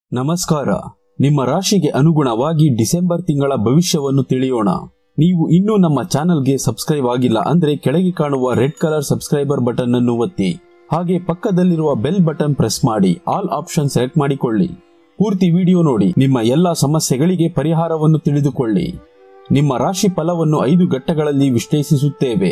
ನಮಸ್ಕಾರ ನಿಮ್ಮ ರಾಶಿಗೆ ಅನುಗುಣವಾಗಿ ಡಿಸೆಂಬರ್ ತಿಂಗಳ ಭವಿಷ್ಯವನ್ನು ತಿಳಿಯೋಣ ನೀವು ಇನ್ನೂ ನಮ್ಮ ಚಾನೆಲ್ಗೆ ಸಬ್ಸ್ಕ್ರೈಬ್ ಆಗಿಲ್ಲ ಅಂದ್ರೆ ಕೆಳಗೆ ಕಾಣುವ ರೆಡ್ ಕಲರ್ ಸಬ್ಸ್ಕ್ರೈಬರ್ ಬಟನ್ ಅನ್ನು ಒತ್ತಿ ಹಾಗೆ ಪಕ್ಕದಲ್ಲಿರುವ ಬೆಲ್ ಬಟನ್ ಪ್ರೆಸ್ ಮಾಡಿ ಆಲ್ ಆಪ್ಷನ್ ಸೆಲೆಕ್ಟ್ ಮಾಡಿಕೊಳ್ಳಿ ಪೂರ್ತಿ ವಿಡಿಯೋ ನೋಡಿ ನಿಮ್ಮ ಎಲ್ಲಾ ಸಮಸ್ಯೆಗಳಿಗೆ ಪರಿಹಾರವನ್ನು ತಿಳಿದುಕೊಳ್ಳಿ ನಿಮ್ಮ ರಾಶಿ ಫಲವನ್ನು ಐದು ಘಟ್ಟಗಳಲ್ಲಿ ವಿಶ್ಲೇಷಿಸುತ್ತೇವೆ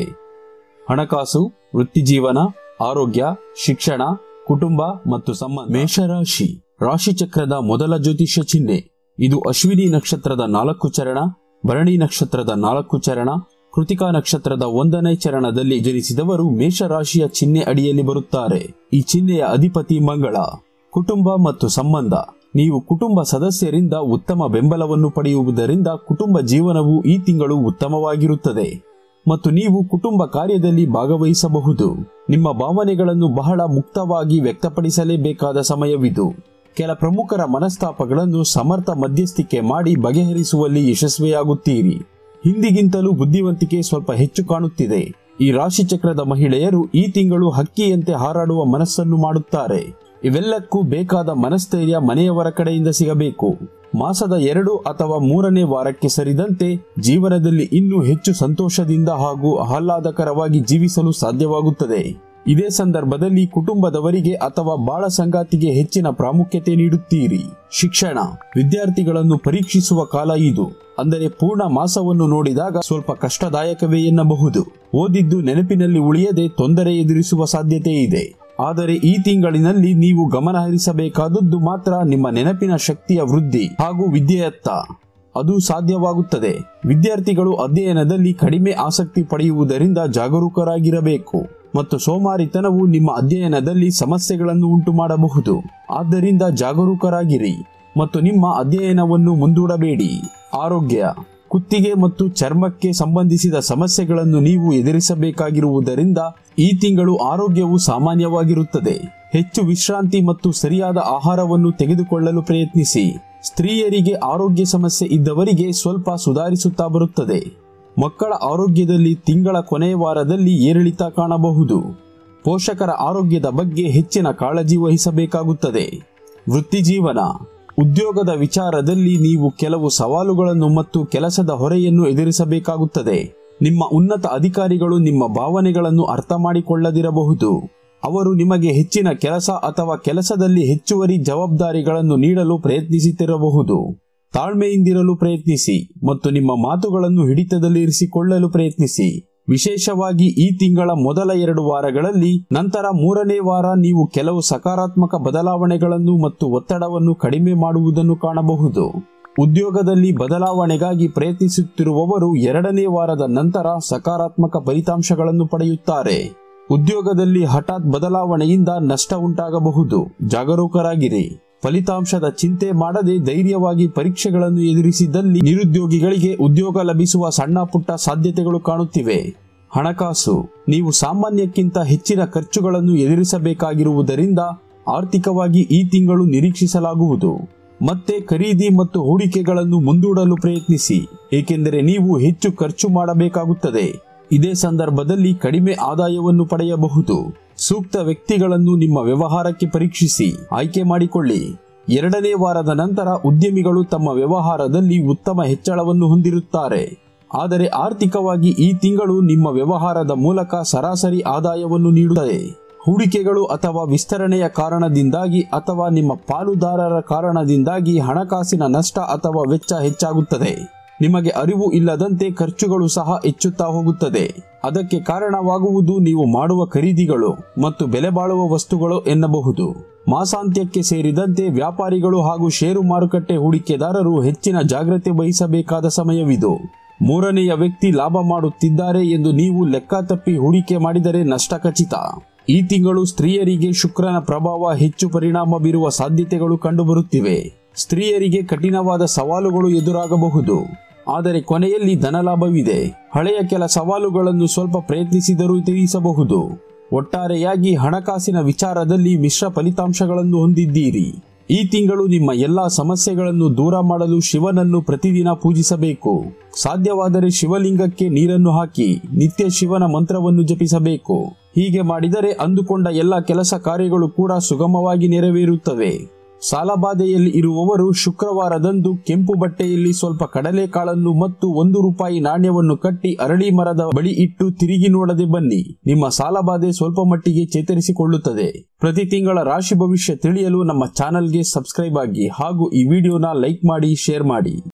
ಹಣಕಾಸು ವೃತ್ತಿಜೀವನ ಆರೋಗ್ಯ ಶಿಕ್ಷಣ ಕುಟುಂಬ ಮತ್ತು ಸಂಬಂಧ ಮೇಷರಾಶಿ ರಾಶಿ ಚಕ್ರದ ಮೊದಲ ಜ್ಯೋತಿಷ್ಯ ಚಿಹ್ನೆ ಇದು ಅಶ್ವಿನಿ ನಕ್ಷತ್ರದ ನಾಲ್ಕು ಚರಣ ಭರಣಿ ನಕ್ಷತ್ರದ ನಾಲ್ಕು ಚರಣ ಕೃತಿಕಾ ನಕ್ಷತ್ರದ ಒಂದನೇ ಚರಣದಲ್ಲಿ ಜನಿಸಿದವರು ಮೇಷರಾಶಿಯ ಚಿಹ್ನೆ ಅಡಿಯಲ್ಲಿ ಬರುತ್ತಾರೆ ಈ ಚಿಹ್ನೆಯ ಅಧಿಪತಿ ಮಂಗಳ ಕುಟುಂಬ ಮತ್ತು ಸಂಬಂಧ ನೀವು ಕುಟುಂಬ ಸದಸ್ಯರಿಂದ ಉತ್ತಮ ಬೆಂಬಲವನ್ನು ಪಡೆಯುವುದರಿಂದ ಕುಟುಂಬ ಜೀವನವು ಈ ತಿಂಗಳು ಉತ್ತಮವಾಗಿರುತ್ತದೆ ಮತ್ತು ನೀವು ಕುಟುಂಬ ಕಾರ್ಯದಲ್ಲಿ ಭಾಗವಹಿಸಬಹುದು ನಿಮ್ಮ ಭಾವನೆಗಳನ್ನು ಬಹಳ ಮುಕ್ತವಾಗಿ ವ್ಯಕ್ತಪಡಿಸಲೇಬೇಕಾದ ಸಮಯವಿದು ಕೆಲ ಪ್ರಮುಖರ ಮನಸ್ತಾಪಗಳನ್ನು ಸಮರ್ಥ ಮಧ್ಯಸ್ಥಿಕೆ ಮಾಡಿ ಬಗೆಹರಿಸುವಲ್ಲಿ ಯಶಸ್ವಿಯಾಗುತ್ತೀರಿ ಹಿಂದಿಗಿಂತಲೂ ಬುದ್ಧಿವಂತಿಕೆ ಸ್ವಲ್ಪ ಹೆಚ್ಚು ಕಾಣುತ್ತಿದೆ ಈ ರಾಶಿಚಕ್ರದ ಮಹಿಳೆಯರು ಈ ತಿಂಗಳು ಹಕ್ಕಿಯಂತೆ ಹಾರಾಡುವ ಮನಸ್ಸನ್ನು ಮಾಡುತ್ತಾರೆ ಇವೆಲ್ಲಕ್ಕೂ ಬೇಕಾದ ಮನಸ್ಥೈರ್ಯ ಮನೆಯವರ ಕಡೆಯಿಂದ ಸಿಗಬೇಕು ಮಾಸದ ಎರಡು ಅಥವಾ ಮೂರನೇ ವಾರಕ್ಕೆ ಸರಿದಂತೆ ಜೀವನದಲ್ಲಿ ಇನ್ನೂ ಹೆಚ್ಚು ಸಂತೋಷದಿಂದ ಹಾಗೂ ಆಹ್ಲಾದಕರವಾಗಿ ಜೀವಿಸಲು ಸಾಧ್ಯವಾಗುತ್ತದೆ ಇದೇ ಸಂದರ್ಭದಲ್ಲಿ ಕುಟುಂಬದವರಿಗೆ ಅಥವಾ ಬಾಳ ಸಂಗಾತಿಗೆ ಹೆಚ್ಚಿನ ಪ್ರಾಮುಖ್ಯತೆ ನೀಡುತ್ತೀರಿ ಶಿಕ್ಷಣ ವಿದ್ಯಾರ್ಥಿಗಳನ್ನು ಪರೀಕ್ಷಿಸುವ ಕಾಲ ಇದು ಅಂದರೆ ಪೂರ್ಣ ಮಾಸವನ್ನು ನೋಡಿದಾಗ ಸ್ವಲ್ಪ ಕಷ್ಟದಾಯಕವೇ ಎನ್ನಬಹುದು ಓದಿದ್ದು ನೆನಪಿನಲ್ಲಿ ಉಳಿಯದೆ ತೊಂದರೆ ಎದುರಿಸುವ ಸಾಧ್ಯತೆ ಇದೆ ಆದರೆ ಈ ತಿಂಗಳಿನಲ್ಲಿ ನೀವು ಗಮನ ಹರಿಸಬೇಕಾದದ್ದು ಮಾತ್ರ ನಿಮ್ಮ ನೆನಪಿನ ಶಕ್ತಿಯ ವೃದ್ಧಿ ಹಾಗೂ ವಿದ್ಯೆಯತ್ತ ಅದು ಸಾಧ್ಯವಾಗುತ್ತದೆ ವಿದ್ಯಾರ್ಥಿಗಳು ಅಧ್ಯಯನದಲ್ಲಿ ಕಡಿಮೆ ಆಸಕ್ತಿ ಪಡೆಯುವುದರಿಂದ ಜಾಗರೂಕರಾಗಿರಬೇಕು ಮತ್ತು ಸೋಮಾರಿತನವು ನಿಮ್ಮ ಅಧ್ಯಯನದಲ್ಲಿ ಸಮಸ್ಯೆಗಳನ್ನು ಉಂಟು ಮಾಡಬಹುದು ಆದ್ದರಿಂದ ಜಾಗರೂಕರಾಗಿರಿ ಮತ್ತು ನಿಮ್ಮ ಅಧ್ಯಯನವನ್ನು ಮುಂದೂಡಬೇಡಿ ಆರೋಗ್ಯ ಕುತ್ತಿಗೆ ಮತ್ತು ಚರ್ಮಕ್ಕೆ ಸಂಬಂಧಿಸಿದ ಸಮಸ್ಯೆಗಳನ್ನು ನೀವು ಎದುರಿಸಬೇಕಾಗಿರುವುದರಿಂದ ಈ ತಿಂಗಳು ಆರೋಗ್ಯವು ಸಾಮಾನ್ಯವಾಗಿರುತ್ತದೆ ಹೆಚ್ಚು ವಿಶ್ರಾಂತಿ ಮತ್ತು ಸರಿಯಾದ ಆಹಾರವನ್ನು ತೆಗೆದುಕೊಳ್ಳಲು ಪ್ರಯತ್ನಿಸಿ ಸ್ತ್ರೀಯರಿಗೆ ಆರೋಗ್ಯ ಸಮಸ್ಯೆ ಇದ್ದವರಿಗೆ ಸ್ವಲ್ಪ ಸುಧಾರಿಸುತ್ತಾ ಬರುತ್ತದೆ ಮಕ್ಕಳ ಆರೋಗ್ಯದಲ್ಲಿ ತಿಂಗಳ ಕೊನೆಯ ವಾರದಲ್ಲಿ ಏರಿಳಿತ ಕಾಣಬಹುದು ಪೋಷಕರ ಆರೋಗ್ಯದ ಬಗ್ಗೆ ಹೆಚ್ಚಿನ ಕಾಳಜಿ ವಹಿಸಬೇಕಾಗುತ್ತದೆ ವೃತ್ತಿಜೀವನ ಉದ್ಯೋಗದ ವಿಚಾರದಲ್ಲಿ ನೀವು ಕೆಲವು ಸವಾಲುಗಳನ್ನು ಮತ್ತು ಕೆಲಸದ ಹೊರೆಯನ್ನು ಎದುರಿಸಬೇಕಾಗುತ್ತದೆ ನಿಮ್ಮ ಉನ್ನತ ಅಧಿಕಾರಿಗಳು ನಿಮ್ಮ ಭಾವನೆಗಳನ್ನು ಅರ್ಥ ಮಾಡಿಕೊಳ್ಳದಿರಬಹುದು ಅವರು ನಿಮಗೆ ಹೆಚ್ಚಿನ ಕೆಲಸ ಅಥವಾ ಕೆಲಸದಲ್ಲಿ ಹೆಚ್ಚುವರಿ ಜವಾಬ್ದಾರಿಗಳನ್ನು ನೀಡಲು ಪ್ರಯತ್ನಿಸುತ್ತಿರಬಹುದು ತಾಳ್ಮೆಯಿಂದಿರಲು ಪ್ರಯತ್ನಿಸಿ ಮತ್ತು ನಿಮ್ಮ ಮಾತುಗಳನ್ನು ಹಿಡಿತದಲ್ಲಿರಿಸಿಕೊಳ್ಳಲು ಪ್ರಯತ್ನಿಸಿ ವಿಶೇಷವಾಗಿ ಈ ತಿಂಗಳ ಮೊದಲ ಎರಡು ವಾರಗಳಲ್ಲಿ ನಂತರ ಮೂರನೇ ವಾರ ನೀವು ಕೆಲವು ಸಕಾರಾತ್ಮಕ ಬದಲಾವಣೆಗಳನ್ನು ಮತ್ತು ಒತ್ತಡವನ್ನು ಕಡಿಮೆ ಮಾಡುವುದನ್ನು ಕಾಣಬಹುದು ಉದ್ಯೋಗದಲ್ಲಿ ಬದಲಾವಣೆಗಾಗಿ ಪ್ರಯತ್ನಿಸುತ್ತಿರುವವರು ಎರಡನೇ ವಾರದ ನಂತರ ಸಕಾರಾತ್ಮಕ ಫಲಿತಾಂಶಗಳನ್ನು ಪಡೆಯುತ್ತಾರೆ ಉದ್ಯೋಗದಲ್ಲಿ ಹಠಾತ್ ಬದಲಾವಣೆಯಿಂದ ನಷ್ಟ ಉಂಟಾಗಬಹುದು ಜಾಗರೂಕರಾಗಿರಿ ಫಲಿತಾಂಶದ ಚಿಂತೆ ಮಾಡದೆ ಧೈರ್ಯವಾಗಿ ಪರೀಕ್ಷೆಗಳನ್ನು ಎದುರಿಸಿದಲ್ಲಿ ನಿರುದ್ಯೋಗಿಗಳಿಗೆ ಉದ್ಯೋಗ ಲಭಿಸುವ ಸಣ್ಣ ಪುಟ್ಟ ಸಾಧ್ಯತೆಗಳು ಕಾಣುತ್ತಿವೆ ಹಣಕಾಸು ನೀವು ಸಾಮಾನ್ಯಕ್ಕಿಂತ ಹೆಚ್ಚಿನ ಖರ್ಚುಗಳನ್ನು ಎದುರಿಸಬೇಕಾಗಿರುವುದರಿಂದ ಆರ್ಥಿಕವಾಗಿ ಈ ತಿಂಗಳು ನಿರೀಕ್ಷಿಸಲಾಗುವುದು ಮತ್ತೆ ಖರೀದಿ ಮತ್ತು ಹೂಡಿಕೆಗಳನ್ನು ಮುಂದೂಡಲು ಪ್ರಯತ್ನಿಸಿ ಏಕೆಂದರೆ ನೀವು ಹೆಚ್ಚು ಖರ್ಚು ಮಾಡಬೇಕಾಗುತ್ತದೆ ಇದೇ ಸಂದರ್ಭದಲ್ಲಿ ಕಡಿಮೆ ಆದಾಯವನ್ನು ಪಡೆಯಬಹುದು ಸೂಕ್ತ ವ್ಯಕ್ತಿಗಳನ್ನು ನಿಮ್ಮ ವ್ಯವಹಾರಕ್ಕೆ ಪರೀಕ್ಷಿಸಿ ಆಯ್ಕೆ ಮಾಡಿಕೊಳ್ಳಿ ಎರಡನೇ ವಾರದ ನಂತರ ಉದ್ಯಮಿಗಳು ತಮ್ಮ ವ್ಯವಹಾರದಲ್ಲಿ ಉತ್ತಮ ಹೆಚ್ಚಳವನ್ನು ಹೊಂದಿರುತ್ತಾರೆ ಆದರೆ ಆರ್ಥಿಕವಾಗಿ ಈ ತಿಂಗಳು ನಿಮ್ಮ ವ್ಯವಹಾರದ ಮೂಲಕ ಸರಾಸರಿ ಆದಾಯವನ್ನು ನೀಡುತ್ತದೆ ಹೂಡಿಕೆಗಳು ಅಥವಾ ವಿಸ್ತರಣೆಯ ಕಾರಣದಿಂದಾಗಿ ಅಥವಾ ನಿಮ್ಮ ಪಾಲುದಾರರ ಕಾರಣದಿಂದಾಗಿ ಹಣಕಾಸಿನ ನಷ್ಟ ಅಥವಾ ವೆಚ್ಚ ಹೆಚ್ಚಾಗುತ್ತದೆ ನಿಮಗೆ ಅರಿವು ಇಲ್ಲದಂತೆ ಖರ್ಚುಗಳು ಸಹ ಹೆಚ್ಚುತ್ತಾ ಹೋಗುತ್ತದೆ ಅದಕ್ಕೆ ಕಾರಣವಾಗುವುದು ನೀವು ಮಾಡುವ ಖರೀದಿಗಳು ಮತ್ತು ಬೆಲೆ ಬಾಳುವ ವಸ್ತುಗಳು ಎನ್ನಬಹುದು ಮಾಸಾಂತ್ಯಕ್ಕೆ ಸೇರಿದಂತೆ ವ್ಯಾಪಾರಿಗಳು ಹಾಗೂ ಷೇರು ಮಾರುಕಟ್ಟೆ ಹೂಡಿಕೆದಾರರು ಹೆಚ್ಚಿನ ಜಾಗ್ರತೆ ವಹಿಸಬೇಕಾದ ಸಮಯವಿದು ಮೂರನೆಯ ವ್ಯಕ್ತಿ ಲಾಭ ಮಾಡುತ್ತಿದ್ದಾರೆ ಎಂದು ನೀವು ಲೆಕ್ಕ ತಪ್ಪಿ ಹೂಡಿಕೆ ಮಾಡಿದರೆ ನಷ್ಟ ಖಚಿತ ಈ ತಿಂಗಳು ಸ್ತ್ರೀಯರಿಗೆ ಶುಕ್ರನ ಪ್ರಭಾವ ಹೆಚ್ಚು ಪರಿಣಾಮ ಬೀರುವ ಸಾಧ್ಯತೆಗಳು ಕಂಡುಬರುತ್ತಿವೆ ಸ್ತ್ರೀಯರಿಗೆ ಕಠಿಣವಾದ ಸವಾಲುಗಳು ಎದುರಾಗಬಹುದು ಆದರೆ ಕೊನೆಯಲ್ಲಿ ಧನಲಾಭವಿದೆ ಹಳೆಯ ಕೆಲ ಸವಾಲುಗಳನ್ನು ಸ್ವಲ್ಪ ಪ್ರಯತ್ನಿಸಿದರೂ ತೀರಿಸಬಹುದು ಒಟ್ಟಾರೆಯಾಗಿ ಹಣಕಾಸಿನ ವಿಚಾರದಲ್ಲಿ ಮಿಶ್ರ ಫಲಿತಾಂಶಗಳನ್ನು ಹೊಂದಿದ್ದೀರಿ ಈ ತಿಂಗಳು ನಿಮ್ಮ ಎಲ್ಲಾ ಸಮಸ್ಯೆಗಳನ್ನು ದೂರ ಮಾಡಲು ಶಿವನನ್ನು ಪ್ರತಿದಿನ ಪೂಜಿಸಬೇಕು ಸಾಧ್ಯವಾದರೆ ಶಿವಲಿಂಗಕ್ಕೆ ನೀರನ್ನು ಹಾಕಿ ನಿತ್ಯ ಶಿವನ ಮಂತ್ರವನ್ನು ಜಪಿಸಬೇಕು ಹೀಗೆ ಮಾಡಿದರೆ ಅಂದುಕೊಂಡ ಎಲ್ಲ ಕೆಲಸ ಕಾರ್ಯಗಳು ಕೂಡ ಸುಗಮವಾಗಿ ನೆರವೇರುತ್ತವೆ ಸಾಲಬಾಧೆಯಲ್ಲಿ ಇರುವವರು ಶುಕ್ರವಾರದಂದು ಕೆಂಪು ಬಟ್ಟೆಯಲ್ಲಿ ಸ್ವಲ್ಪ ಕಡಲೆಕಾಳನ್ನು ಮತ್ತು ಒಂದು ರೂಪಾಯಿ ನಾಣ್ಯವನ್ನು ಕಟ್ಟಿ ಅರಳಿ ಮರದ ಬಳಿ ಇಟ್ಟು ತಿರುಗಿ ನೋಡದೆ ಬನ್ನಿ ನಿಮ್ಮ ಸಾಲಬಾಧೆ ಸ್ವಲ್ಪ ಮಟ್ಟಿಗೆ ಚೇತರಿಸಿಕೊಳ್ಳುತ್ತದೆ ಪ್ರತಿ ತಿಂಗಳ ರಾಶಿ ಭವಿಷ್ಯ ತಿಳಿಯಲು ನಮ್ಮ ಚಾನೆಲ್ಗೆ ಸಬ್ಸ್ಕ್ರೈಬ್ ಆಗಿ ಹಾಗೂ ಈ ವಿಡಿಯೋನ ಲೈಕ್ ಮಾಡಿ ಶೇರ್ ಮಾಡಿ